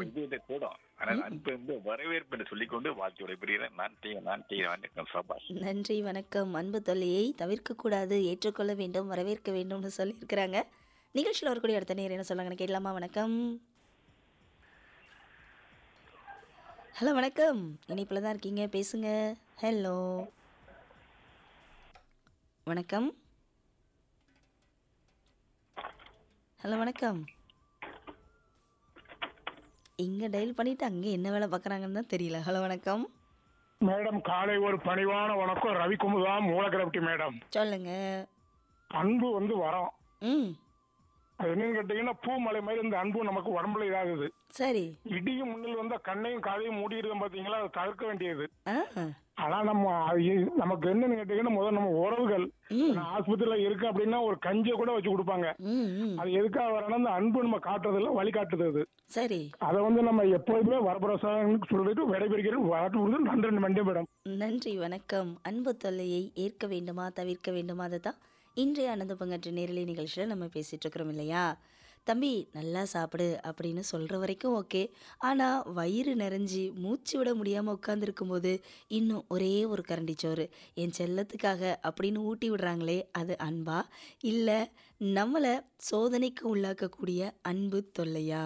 இது இது கூடும் ஆனால் அன்பு வந்து வரவேற்பு என்று சொல்லிக்கொண்டு வாழ்க்கையோட பிரிகிறேன் நான் செய்ய நான் செய்ய வணக்கம் சபாஷ் நன்றி வணக்கம் அன்பு தொல்லையை தவிர்க்கக்கூடாது ஏற்றுக்கொள்ள வேண்டும் வரவேற்க வேண்டும்னு சொல்லியிருக்கிறாங்க நிகழ்ச்சியில் வரக்கூடிய அடுத்த நேரம் என்ன சொல்லுங்கன்னு கேட்கலாமா வணக்கம் ஹலோ வணக்கம் இணைப்பில் தான் இருக்கீங்க பேசுங்க ஹலோ வணக்கம் ஹலோ வணக்கம் இங்கே டயல் பண்ணிட்டு அங்கே என்ன வேலை பார்க்குறாங்கன்னு தான் தெரியல ஹலோ வணக்கம் மேடம் காலை ஒரு பணிவான வணக்கம் ரவிக்குமுதா மூலக்கிரப்டி மேடம் சொல்லுங்க அன்பு வந்து வரோம் ம் அது என்னன்னு கேட்டீங்கன்னா பூ மலை மாதிரி இந்த அன்பு நமக்கு உடம்புல இதாகுது சரி இடியும் முன்னில் வந்தா கண்ணையும் காதையும் மூடி இருக்கோம் பாத்தீங்களா அதை தவிர்க்க வேண்டியது ஆ ஆனா நம்ம அது இ- நமக்கு என்னன்னு கேட்டீங்கன்னா முதல்ல நம்ம உறவுகள் ம் நான் ஆஸ்பத்திரியில இருக்கு அப்படின்னா ஒரு கஞ்சியை கூட வச்சு கொடுப்பாங்க ம் ம் அது எதுக்காக வரணும் அந்த அன்பு நம்ம காட்டுறதுல வழி காட்டுது அது சரி அதை வந்து நம்ம எப்போதுமே வரப்பிரசாதம் சொல்லிட்டு விடைபெறுகிறது வாட்டு நன்றி மண்டிய மேடம் நன்றி வணக்கம் அன்பு தொல்லையை ஏற்க வேண்டுமா தவிர்க்க வேண்டுமா அதை தான் இன்றைய ஆனந்த பங்கற்ற நேரலை நிகழ்ச்சியில் நம்ம பேசிகிட்டு இருக்கிறோம் இல்லையா தம்பி நல்லா சாப்பிடு அப்படின்னு சொல்கிற வரைக்கும் ஓகே ஆனால் வயிறு நிறைஞ்சி மூச்சு விட முடியாமல் உட்காந்துருக்கும்போது இன்னும் ஒரே ஒரு கரண்டி சோறு என் செல்லத்துக்காக அப்படின்னு ஊட்டி விடுறாங்களே அது அன்பா இல்லை நம்மளை சோதனைக்கு உள்ளாக்கக்கூடிய அன்பு தொல்லையா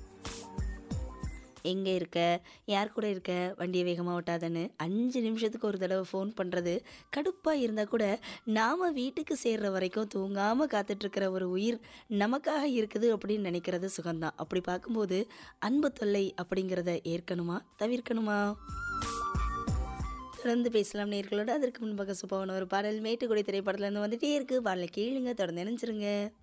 எங்கே இருக்க யார் கூட இருக்க வண்டியை வேகமாக ஓட்டாதன்னு அஞ்சு நிமிஷத்துக்கு ஒரு தடவை ஃபோன் பண்ணுறது கடுப்பாக இருந்தால் கூட நாம் வீட்டுக்கு சேர்ற வரைக்கும் தூங்காமல் காத்துட்ருக்கிற ஒரு உயிர் நமக்காக இருக்குது அப்படின்னு நினைக்கிறது சுகம்தான் அப்படி பார்க்கும்போது அன்பு தொல்லை அப்படிங்கிறத ஏற்கணுமா தவிர்க்கணுமா தொடர்ந்து பேசலாம் நேர்களோட அதற்கு முன்பாக சுப்பாவன ஒரு பாடல் மேட்டுக்குடி திரைப்படத்துல இருந்து வந்துட்டே இருக்கு பாடலை கேளுங்க தொடர்ந்து நினைச்சிருங்க